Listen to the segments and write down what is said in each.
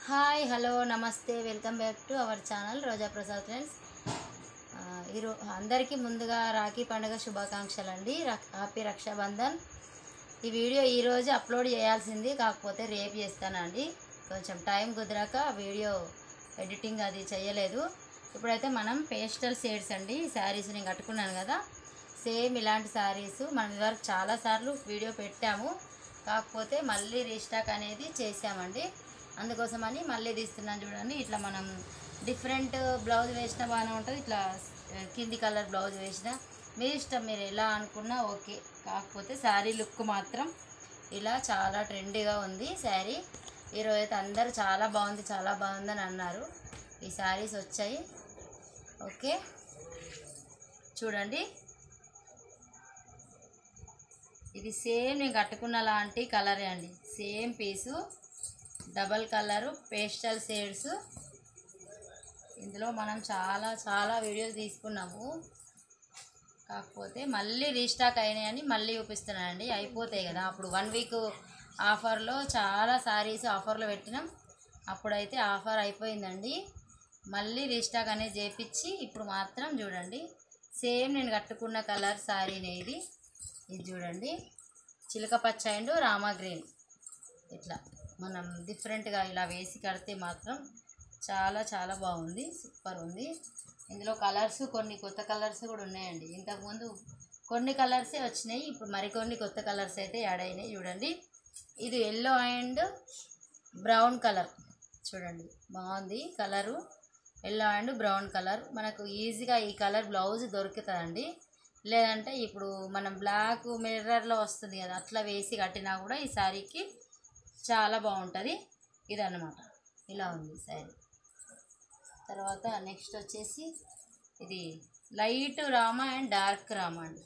hi hello నమస్తే welcome back to our channel Roja Prasad friends ఈరో అందరికీ ముందుగా రాఖీ పండుగ శుభాకాంక్షలు అండి హ్యాపీ రక్షాబంధన్ ఈ వీడియో ఈరోజు అప్లోడ్ చేయాల్సింది కాకపోతే రేపు చేస్తానండి కొంచెం టైం కుదరక వీడియో ఎడిటింగ్ అది చేయలేదు ఇప్పుడైతే మనం పేస్టల్ షేడ్స్ అండి శారీస్ నేను కట్టుకున్నాను కదా సేమ్ ఇలాంటి శారీస్ మనం ఇదివరకు చాలాసార్లు వీడియో పెట్టాము కాకపోతే మళ్ళీ రీస్టాక్ అనేది చేసామండి అందుకోసమని మళ్ళీ తీస్తున్నాను చూడండి ఇట్లా మనం డిఫరెంట్ బ్లౌజ్ వేసినా బాగానే ఉంటుంది ఇట్లా ఆ, కింది కలర్ బ్లౌజ్ వేసినా మీ ఇష్టం మీరు ఎలా అనుకున్నా ఓకే కాకపోతే శారీ లుక్ మాత్రం ఇలా చాలా ట్రెండీగా ఉంది శారీ ఈరోజు అయితే అందరూ చాలా బాగుంది చాలా బాగుందని అన్నారు ఈ శారీస్ వచ్చాయి ఓకే చూడండి ఇది సేమ్ నేను కట్టుకున్న లాంటి కలరే అండి same piece double colour pastel shades ఇందులో మనం చాలా చాలా వీడియోస్ తీసుకున్నాము కాకపోతే మళ్ళీ రీస్టాక్ అయినాయని మళ్ళీ చూపిస్తున్నానండి అయిపోతాయి కదా అప్పుడు వన్ వీక్ ఆఫర్లో చాలా సారీస్ ఆఫర్లో పెట్టినాం అప్పుడైతే ఆఫర్ అయిపోయిందండి మళ్ళీ రీస్టాక్ అనేది చేపించి ఇప్పుడు మాత్రం చూడండి సేమ్ నేను కట్టుకున్న కలర్ శారీనే ఇది ఇది చూడండి చిలక పచ్చ అండ్ రామా గ్రీన్ ఇట్లా మనం డిఫరెంట్గా ఇలా వేసి కడితే మాత్రం చాలా చాలా బాగుంది సూపర్ ఉంది ఇందులో కలర్స్ కొన్ని కొత్త కలర్స్ కూడా ఉన్నాయండి ఇంతకుముందు కొన్ని కలర్సే వచ్చినాయి ఇప్పుడు మరికొన్ని కొత్త కలర్స్ అయితే యాడ్ అయినాయి చూడండి ఇది ఎల్లో అండ్ బ్రౌన్ కలర్ చూడండి బాగుంది colour yellow and brown colour మనకు ఈజీగా ఈ కలర్ బ్లౌజ్ దొరుకుతుందండి లేదంటే ఇప్పుడు మనం బ్లాక్ మిర్రర్లో వస్తుంది కదా అట్లా వేసి కట్టినా కూడా ఈ శారీకి చాలా బాగుంటుంది ఇదన్నమాట ఇలా ఉంది శారీ తర్వాత నెక్స్ట్ వచ్చేసి ఇది light Rama and dark Rama అండి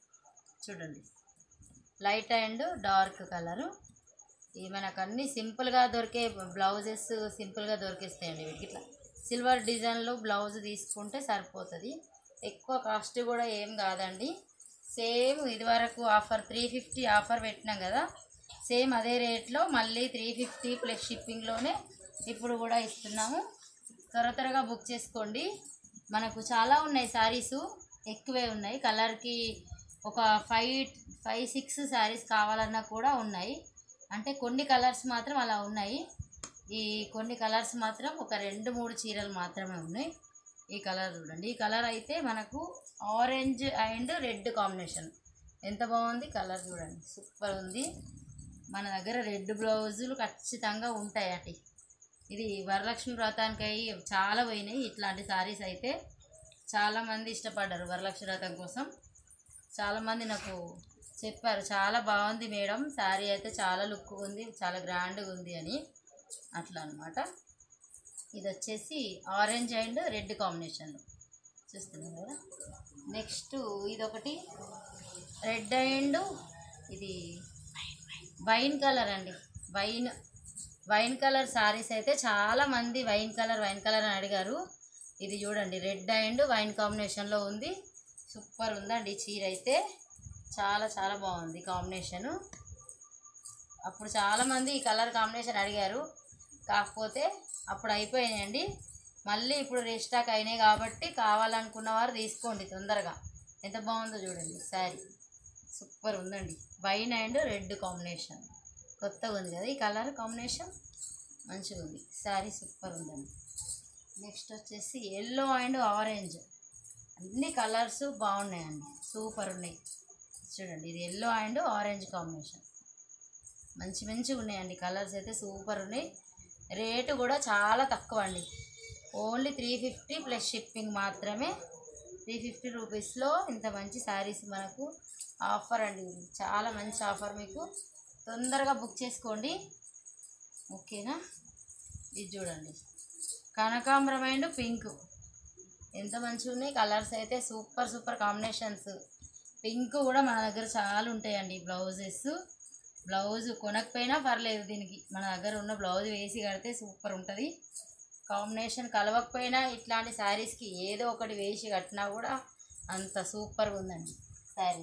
చూడండి లైట్ అండ్ డార్క్ కలరు ఇవి మనకు అన్నీ సింపుల్గా దొరికే బ్లౌజెస్ సింపుల్గా దొరికేస్తాయండి వీటికి ఇట్లా సిల్వర్ డిజైన్లో బ్లౌజ్ తీసుకుంటే సరిపోతుంది ఎక్కువ కాస్ట్ కూడా ఏం కాదండి సేమ్ ఇదివరకు ఆఫర్ త్రీ ఫిఫ్టీ ఆఫర్ పెట్టినాం కదా సేమ్ అదే రేట్లో మళ్ళీ త్రీ ఫిఫ్టీ ప్లస్ షిప్పింగ్లోనే ఇప్పుడు కూడా ఇస్తున్నాము త్వర త్వరగా బుక్ చేసుకోండి మనకు చాలా ఉన్నాయి శారీసు ఎక్కువే ఉన్నాయి కలర్కి ఒక ఫైవ్ ఫైవ్ సిక్స్ శారీస్ కావాలన్నా కూడా ఉన్నాయి అంటే కొన్ని కలర్స్ మాత్రం అలా ఉన్నాయి ఈ కొన్ని కలర్స్ మాత్రం ఒక రెండు మూడు చీరలు మాత్రమే ఉన్నాయి ఈ కలర్ చూడండి ఈ కలర్ అయితే మనకు ఆరెంజ్ అండ్ రెడ్ కాంబినేషన్ ఎంత బాగుంది కలర్ చూడండి సూపర్ ఉంది మన దగ్గర రెడ్ బ్లౌజులు ఖచ్చితంగా ఉంటాయి అటు ఇది వరలక్ష్మి వ్రతానికి అయి చాలా పోయినాయి ఇట్లాంటి సారీస్ అయితే చాలామంది ఇష్టపడ్డారు వరలక్ష్మి వ్రతం కోసం చాలామంది నాకు చెప్పారు చాలా బాగుంది మేడం శారీ అయితే చాలా లుక్ ఉంది చాలా గ్రాండ్గా ఉంది అని అట్లా అనమాట ఇది వచ్చేసి ఆరెంజ్ అండ్ రెడ్ కాంబినేషన్లో చూస్తున్నాం కదా నెక్స్ట్ ఇదొకటి రెడ్ అండ్ ఇది వైన్ కలర్ అండి వైన్ వైన్ కలర్ సారీస్ అయితే చాలా మంది వైన్ కలర్ వైన్ కలర్ అని అడిగారు ఇది చూడండి రెడ్ అండ్ వైన్ కాంబినేషన్లో ఉంది సూపర్ ఉందండి ఈ చీర అయితే చాలా చాలా బాగుంది కాంబినేషను అప్పుడు చాలామంది ఈ కలర్ కాంబినేషన్ అడిగారు కాకపోతే అప్పుడు అయిపోయాయండి మళ్ళీ ఇప్పుడు రీస్టాక్ అయినాయి కాబట్టి కావాలనుకున్న వారు తీసుకోండి తొందరగా ఎంత బాగుందో చూడండి శారీ సూపర్ ఉందండి వైన్ అండ్ రెడ్ కాంబినేషన్ కొత్తగా ఉంది కదా ఈ కలర్ కాంబినేషన్ మంచిగా ఉంది శారీ సూపర్ ఉందండి నెక్స్ట్ వచ్చేసి ఎల్లో అండ్ ఆరెంజ్ అన్ని కలర్స్ బాగున్నాయండి సూపర్ ఉన్నాయి చూడండి ఇది ఎల్లో అండ్ ఆరెంజ్ కాంబినేషన్ మంచి మంచిగా ఉన్నాయండి కలర్స్ అయితే సూపర్ ఉన్నాయి రేటు కూడా చాలా తక్కువ అండి only three fifty plus shipping మాత్రమే త్రీ ఫిఫ్టీ రూపీస్లో ఇంత మంచి శారీస్ మనకు ఆఫర్ అండి ఇది చాలా మంచి ఆఫర్ మీకు తొందరగా బుక్ చేసుకోండి ఓకేనా ఇది చూడండి కనకాంబరం అండ్ పింక్ ఎంత మంచిగా ఉన్నాయి కలర్స్ అయితే సూపర్ సూపర్ కాంబినేషన్స్ పింక్ కూడా మన దగ్గర చాలా ఉంటాయండి బ్లౌజెస్ బ్లౌజ్ కొనకపోయినా పర్లేదు దీనికి మన దగ్గర ఉన్న బ్లౌజ్ వేసి కడితే సూపర్ ఉంటుంది కాంబినేషన్ కలవకపోయినా ఇట్లాంటి శారీస్కి ఏదో ఒకటి వేసి కట్టినా కూడా అంత సూపర్గా ఉందండి శారీ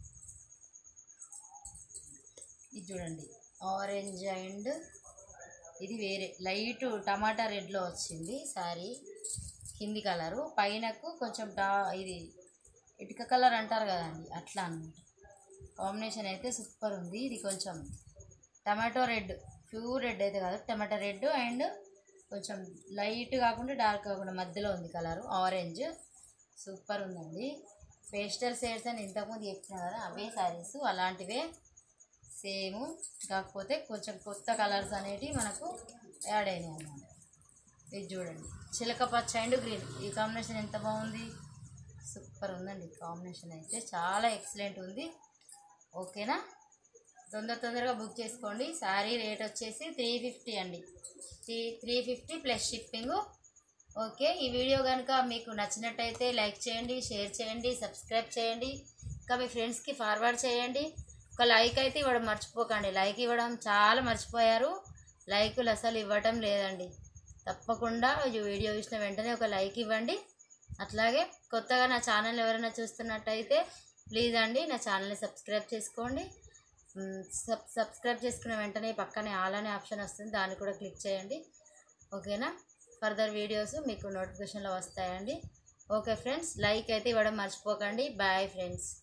ఇది చూడండి ఆరెంజ్ అండ్ ఇది వేరే లైట్ టమాటా రెడ్లో వచ్చింది సారీ కింది కలరు పైనకు కొంచెం డా ఇది ఇటుక కలర్ అంటారు కదండి అట్లా అనమాట కాంబినేషన్ అయితే సూపర్ ఉంది ఇది కొంచెం టమాటో రెడ్ ప్యూర్ రెడ్ అయితే కాదు టమాటో రెడ్ అండ్ కొంచెం లైట్ కాకుండా డార్క్ కాకుండా మధ్యలో ఉంది కలరు ఆరెంజ్ సూపర్ ఉందండి పేస్టల్ షేడ్స్ అని ఇంతకుముందు చెప్పిన కదా అవే శారీస్ అలాంటివే సేమ్ కాకపోతే కొంచెం కొత్త కలర్స్ అనేటివి మనకు యాడ్ అయినాయి అన్నమాట ఇది చూడండి చిలక పచ్చ అండ్ గ్రీన్ ఈ కాంబినేషన్ ఎంత బాగుంది సూపర్ ఉందండి కాంబినేషన్ అయితే చాలా ఎక్సలెంట్ ఉంది ఓకేనా తొందర తొందరగా బుక్ చేసుకోండి శారీ రేట్ వచ్చేసి త్రీ ఫిఫ్టీ అండి three three fifty plus shipping okay ఈ వీడియో కనుక మీకు నచ్చినట్టయితే లైక్ చేయండి షేర్ చేయండి సబ్స్క్రైబ్ చేయండి ఇంకా మీ ఫ్రెండ్స్కి ఫార్వర్డ్ చేయండి ఒక లైక్ అయితే ఇవ్వడం మర్చిపోకండి లైక్ ఇవ్వడం చాలా మర్చిపోయారు లైకులు అసలు ఇవ్వటం లేదండి తప్పకుండా ఈ వీడియో చూసిన వెంటనే ఒక లైక్ ఇవ్వండి అట్లాగే కొత్తగా నా ఛానల్ ఎవరైనా చూస్తున్నట్టయితే ప్లీజ్ అండి నా ఛానల్ని సబ్స్క్రైబ్ చేసుకోండి మ్, సబ్ సబ్స్క్రైబ్ చేసుకున్న వెంటనే పక్కనే ఆల్ అనే ఆప్షన్ వస్తుంది దాన్ని కూడా క్లిక్ చేయండి ఓకేనా ఫర్దర్ వీడియోస్ మీకు నోటిఫికేషన్లో వస్తాయండి ఓకే ఫ్రెండ్స్ లైక్ అయితే ఇవ్వడం మర్చిపోకండి బాయ్ ఫ్రెండ్స్